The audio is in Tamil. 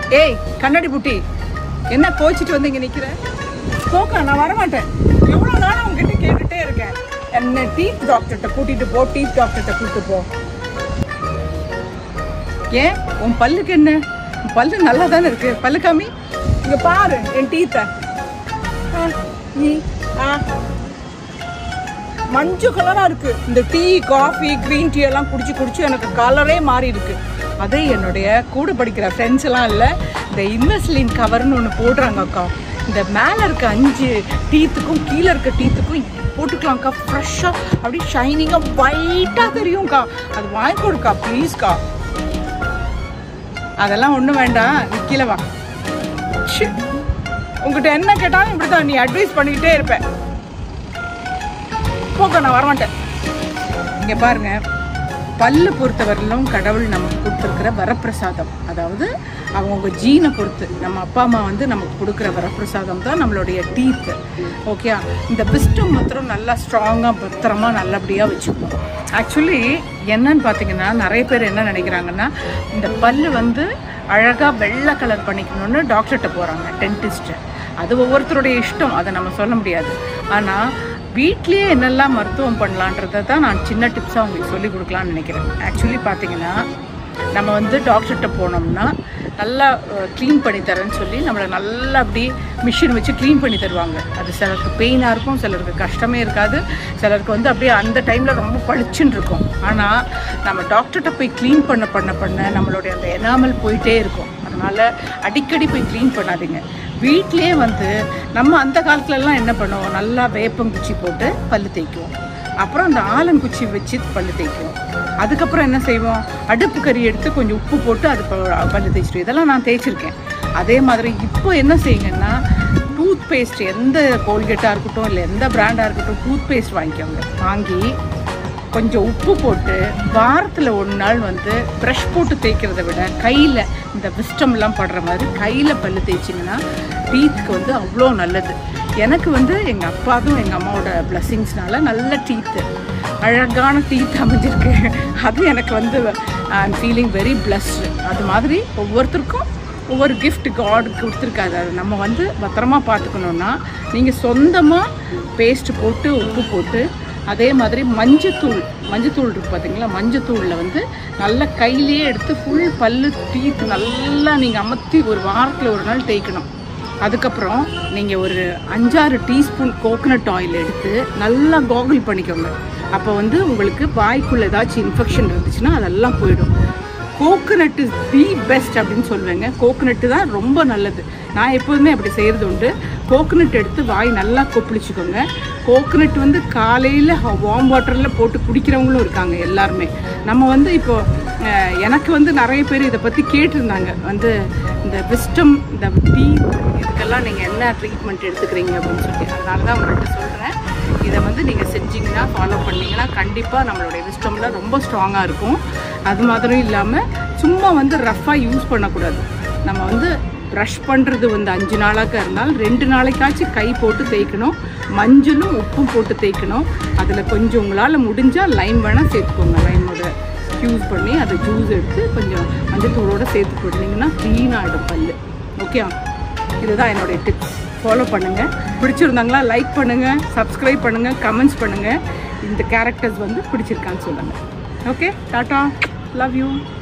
ஏய் கண்ணாடி புட்டி என்ன கோச்சிட்டு வந்து இங்க நிக்கிற போக்கா நான் வரமாட்டேன் எவ்வளவு நாள் உங்ககிட்ட கேட்டுட்டே இருக்கேன் என்ன டீத் டாக்டர்கிட்ட கூட்டிட்டு போ டீத் டாக்டர்கிட்ட கூட்டிட்டு போ ஏன் உன் பல்லுக்கு என்ன உன் பல்லு நல்லா தானே இருக்கு பல்லு காமி இங்க பாரு என் டீத்த நீ ஆ மஞ்சள் கலரா இருக்கு இந்த டீ காஃபி கிரீன் டீ எல்லாம் குடிச்சு குடிச்சு எனக்கு கலரே மாறி இருக்கு அதே என்னுடைய கூட படிக்கிற ஃப்ரெண்ட்ஸ் எல்லாம் இல்லை இந்த இன்வெஸ்லின் கவர்னு ஒன்று போடுறாங்க அக்கா இந்த மேலே இருக்க அஞ்சு டீத்துக்கும் கீழே இருக்க டீத்துக்கும் போட்டுக்கலாம்க்கா ஃப்ரெஷ்ஷாக அப்படியே ஷைனிங்காக ஒயிட்டாக தெரியும்க்கா அது வாங்கி கொடுக்கா ப்ளீஸ்க்கா அதெல்லாம் ஒன்றும் வேண்டாம் நீ கீழே வா ச்சீ. உங்ககிட்ட என்ன கேட்டாலும் இப்படிதான் நீ அட்வைஸ் பண்ணிக்கிட்டே இருப்ப போக்க நான் வரமாட்டேன் இங்க பாருங்க பல்லு பொறுத்தவரையிலும் கடவுள் நமக்கு கொடுத்துருக்கிற வரப்பிரசாதம் அதாவது அவங்கவுங்க ஜீனை பொறுத்து நம்ம அப்பா அம்மா வந்து நமக்கு கொடுக்குற வரப்பிரசாதம் தான் நம்மளுடைய டீத்து ஓகே இந்த பிஸ்டம் மாத்திரம் நல்லா ஸ்ட்ராங்காக பத்திரமா நல்லபடியாக வச்சுக்கணும் ஆக்சுவலி என்னன்னு பார்த்தீங்கன்னா நிறைய பேர் என்ன நினைக்கிறாங்கன்னா இந்த பல்லு வந்து அழகாக வெள்ளை கலர் பண்ணிக்கணும்னு டாக்டர்கிட்ட போகிறாங்க டென்டிஸ்ட்டு அது ஒவ்வொருத்தருடைய இஷ்டம் அதை நம்ம சொல்ல முடியாது ஆனால் வீட்லேயே என்னெல்லாம் மருத்துவம் பண்ணலான்றதை தான் நான் சின்ன டிப்ஸாக உங்களுக்கு சொல்லி கொடுக்கலான்னு நினைக்கிறேன் ஆக்சுவலி பார்த்தீங்கன்னா நம்ம வந்து டாக்டர்கிட்ட போனோம்னா நல்லா க்ளீன் பண்ணி தரேன்னு சொல்லி நம்மளை நல்லா அப்படி மிஷின் வச்சு க்ளீன் பண்ணி தருவாங்க அது சிலருக்கு பெயினாக இருக்கும் சிலருக்கு கஷ்டமே இருக்காது சிலருக்கு வந்து அப்படியே அந்த டைமில் ரொம்ப பளிச்சுன்னு இருக்கும் ஆனால் நம்ம டாக்டர்கிட்ட போய் க்ளீன் பண்ண பண்ண பண்ண நம்மளுடைய அந்த எனாமல் போயிட்டே இருக்கும் அதனால் அடிக்கடி போய் க்ளீன் பண்ணாதீங்க வீட்லேயே வந்து நம்ம அந்த காலத்துலலாம் என்ன பண்ணுவோம் நல்லா வேப்பங்குச்சி போட்டு பல்லு தேய்க்குவோம் அப்புறம் அந்த ஆலங்குச்சி வச்சு பல்லு தேய்க்குவோம் அதுக்கப்புறம் என்ன செய்வோம் அடுப்பு கறி எடுத்து கொஞ்சம் உப்பு போட்டு அது ப- பல்லு தேய்ச்சிட்டு இதெல்லாம் நான் தேய்ச்சிருக்கேன் அதே மாதிரி இப்போ என்ன செய்யுங்கன்னா டூத் பேஸ்ட் எந்த கோல்கேட்டாக இருக்கட்டும் இல்லை எந்த பிராண்டாக இருக்கட்டும் டூத் பேஸ்ட் வாங்கிக்கோங்க வாங்கி கொஞ்சம் உப்பு போட்டு வாரத்தில் ஒரு நாள் வந்து ப்ரஷ் போட்டு தேய்க்கிறத விட கையில் இந்த விஸ்டம்லாம் படுற மாதிரி கையில் பல்லு தேய்ச்சிங்கன்னா டீத்துக்கு வந்து அவ்வளோ நல்லது எனக்கு வந்து எங்கள் அப்பாவும் எங்கள் அம்மாவோட பிளஸ்ஸிங்ஸ்னால நல்ல டீத்து அழகான டீத் அமைஞ்சிருக்கு அது எனக்கு வந்து I am feeling very blessed அது மாதிரி ஒவ்வொருத்தருக்கும் ஒவ்வொரு கிஃப்ட் காட் கொடுத்துருக்காது அது நம்ம வந்து பத்திரமா பார்த்துக்கணுன்னா நீங்கள் சொந்தமாக பேஸ்ட் போட்டு உப்பு போட்டு அதே மாதிரி மஞ்சத்தூள் மஞ்சத்தூள் இருக்கு பார்த்தீங்களா மஞ்சத்தூளில் வந்து நல்லா கையிலேயே எடுத்து ஃபுல் பல்லு டீத் நல்லா நீங்கள் அமர்த்தி ஒரு வாரத்தில் ஒரு நாள் தேய்க்கணும் அதுக்கப்புறம் நீங்கள் ஒரு அஞ்சாறு டீஸ்பூன் கோகனட் ஆயில் எடுத்து நல்லா கோகுல் பண்ணிக்கோங்க அப்போ வந்து உங்களுக்கு வாய்க்குள்ள ஏதாச்சும் இன்ஃபெக்ஷன் இருந்துச்சுன்னா அதெல்லாம் போயிடும் கோகனட் இஸ் தி பெஸ்ட் அப்படின்னு சொல்லுவேங்க கோகனட்டு தான் ரொம்ப நல்லது நான் எப்போதுமே அப்படி செய்கிறது உண்டு கோகனட் எடுத்து வாய் நல்லா கொப்பளிச்சுக்கோங்க கோகனட் வந்து காலையில் வார்ம் வாட்டரில் போட்டு குடிக்கிறவங்களும் இருக்காங்க எல்லாருமே நம்ம வந்து இப்போ அஹ், எனக்கு வந்து நிறைய பேர் இதை பற்றி கேட்டிருந்தாங்க வந்து இந்த விஸ்டம் இந்த டீ இதுக்கெல்லாம் நீங்கள் என்ன ட்ரீட்மெண்ட் எடுத்துக்கிறீங்க அப்படின்னு சொல்லி அதனால தான் உங்கள்கிட்ட சொல்கிறேன் இதை வந்து நீங்கள் செஞ்சீங்கன்னா ஃபாலோ பண்ணீங்கன்னா கண்டிப்பாக நம்மளுடைய விஸ்டமில் ரொம்ப ஸ்ட்ராங்காக இருக்கும் அது மாதிரியும் இல்லாமல் சும்மா வந்து ரஃப்பாக யூஸ் பண்ணக்கூடாது நம்ம வந்து ப்ரஷ் பண்ணுறது வந்து அஞ்சு நாளாக இருந்தால் ரெண்டு நாளைக்காச்சும் கை போட்டு தேய்க்கணும் மஞ்சளும் உப்பும் போட்டு தேய்க்கணும் அதில் கொஞ்சம் உங்களால் முடிஞ்சால் லைம் வேணால் சேர்த்துக்கோங்க லைமோட யூஸ் பண்ணி அதை ஜூஸ் எடுத்து கொஞ்சம் மஞ்சத்தூளோட சேர்த்து போட்டிங்கன்னா க்ளீன் ஆகிடும் பல்லு ஓகே இதுதான் என்னுடைய டிப்ஸ் ஃபாலோ பண்ணுங்கள் பிடிச்சிருந்தாங்களா லைக் பண்ணுங்கள் சப்ஸ்கிரைப் பண்ணுங்கள் கமெண்ட்ஸ் பண்ணுங்கள் இந்த கேரக்டர்ஸ் வந்து பிடிச்சிருக்கான்னு சொல்லுங்கள் ஓகே டாட்டா லவ் யூ